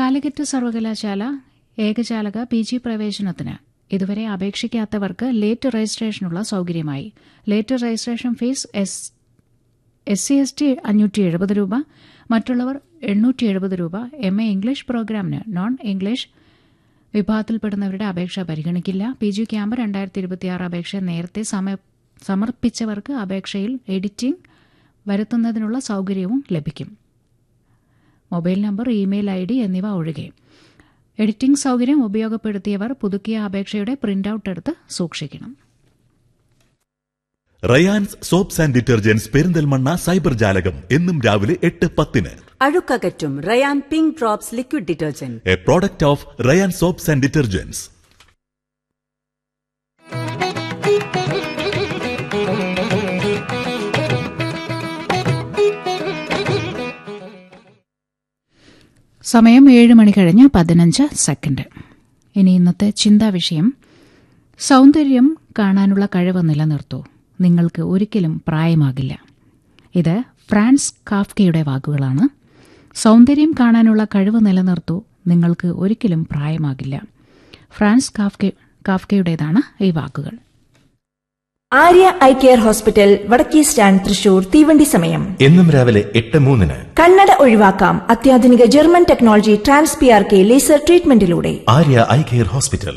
കാലിക്കറ്റ് സർവകലാശാല ഏകജാലക P G പ്രവേശനത്തിന് ഇതുവരെ അപേക്ഷിക്കാത്തവർക്ക് ലേറ്റ് രജിസ്ട്രേഷനുള്ള സൌകര്യമായി late registration fee S S C S T അഞ്ഞൂറ്റി എഴുപത് രൂപ മറ്റുള്ളവർ എണ്ണൂറ്റി എഴുപത് രൂപ എം എ ഇംഗ്ലീഷ് പ്രോഗ്രാമിന് നോൺ ഇംഗ്ലീഷ് വിഭാഗത്തിൽപ്പെടുന്നവരുടെ അപേക്ഷ പരിഗണിക്കില്ല പി ജി ക്യാമ്പ് രണ്ടായിരത്തി ഇരുപത്തിയാറ് അപേക്ഷ നേരത്തെ സമ- സമർപ്പിച്ചവർക്ക് അപേക്ഷയിൽ എഡിറ്റിംഗ് വരുത്തുന്നതിനുള്ള സൌകര്യവും ലഭിക്കും mobile number email I D എന്നിവ ഒഴികെ എഡിറ്റിംഗ് സൌകര്യം ഉപയോഗപ്പെടുത്തിയവർ പുതുക്കിയ അപേക്ഷയുടെ പ്രിന്റ് ഔട്ട് എടുത്ത് സൂക്ഷിക്കണം Rayans soaps and detergents Perinthalmanna cyber ജാലകം എന്നും രാവിലെ എട്ട് പത്തിന് അഴുക്കകറ്റും Rayan pink drops liquid detergent a product of Rayan soaps and detergents സമയം ഏഴ് മണി കഴിഞ്ഞ് പതിനഞ്ച് സെക്കൻഡ് ഇനി ഇന്നത്തെ ചിന്താ വിഷയം സൗന്ദര്യം കാണാനുള്ള കഴിവ് നിലനിർത്തൂ നിങ്ങൾക്ക് ഒരിക്കലും പ്രായമാകില്ല ഇത് ഫ്രാൻസ് കാഫ്കയുടെ വാക്കുകളാണ് സൗന്ദര്യം കാണാനുള്ള കഴിവ് നിലനിർത്തൂ നിങ്ങൾക്ക് ഒരിക്കലും പ്രായമാകില്ല ഫ്രാൻസ് കാഫ്ക കാഫ്കയുടേതാണ് ഈ വാക്കുകൾ ആര്യ ഐ കെയർ ഹോസ്പിറ്റൽ വടക്കേ സ്റ്റാൻഡ് തൃശൂർ തീവണ്ടി സമയം എന്നും രാവിലെ എട്ട് മൂന്നിന് കണ്ണട ഒഴിവാക്കാം അത്യാധുനിക German technology trans P R K laser ട്രീറ്റ്മെന്റിലൂടെ ആര്യ ഐ കെയർ ഹോസ്പിറ്റൽ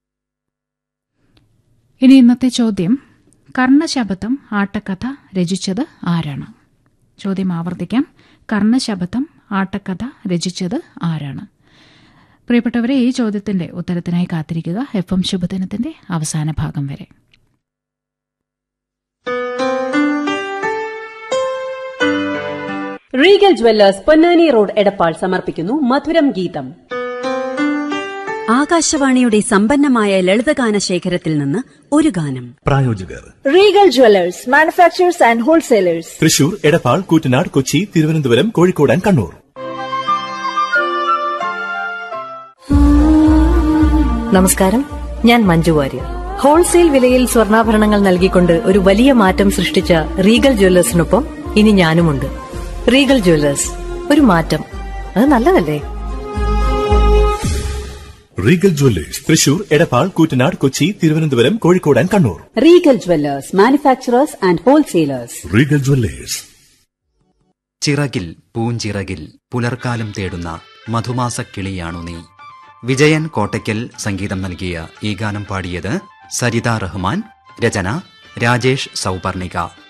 ഇനി ഇന്നത്തെ ചോദ്യം കർണശബദം ആട്ടക്കഥ രചിച്ചത് ആരാണ് ചോദ്യം ആവർത്തിക്കാം കർണശബദം ആട്ടക്കഥ രചിച്ചത് ആരാണ് പ്രിയപ്പെട്ടവരെ ഈ ചോദ്യത്തിന്റെ ഉത്തരത്തിനായി കാത്തിരിക്കുക എഫ് എം ശുഭദിനത്തിന്റെ അവസാന ഭാഗം വരെ Regal jewellers Ponnani road Edappal സമർപ്പിക്കുന്നു മധുരം ഗീതം ആകാശവാണിയുടെ സമ്പന്നമായ ലളിതഗാന ശേഖരത്തിൽ നിന്ന് ഒരു ഗാനം പ്രായോജകർ Regal jewellers manufacturers and wholesalers Thrissur Edappal Koottanad Kochi Thiruvananthapuram Kozhikode and Kannur നമസ്കാരം ഞാൻ മഞ്ജു വാര്യർ ഹോൾസെയിൽ വിലയിൽ സ്വർണ്ണാഭരണങ്ങൾ നൽകിക്കൊണ്ട് ഒരു വലിയ മാറ്റം സൃഷ്ടിച്ച റീഗൽ ജ്വല്ലേഴ്സിനൊപ്പം ഇനി ഞാനുമുണ്ട് റീഗൽ ജ്വല്ലേഴ്സ് ഒരു മാറ്റം അത് നല്ലതല്ലേ Regal jewellers Thrissur Edappal Koottanad Kochi Thiruvananthapuram Kozhikode and Kannur Regal jewellers manufacturers and wholesalers Regal jewellers ചിറകിൽ പൂഞ്ചിറകിൽ പുലർക്കാലം തേടുന്ന മധുമാസ കിളിയാണു നീ വിജയൻ കോട്ടയ്ക്കൽ സംഗീതം നൽകിയ ഈ ഗാനം പാടിയത് സരിത റഹ്മാൻ രചന രാജേഷ് സൗപർണിക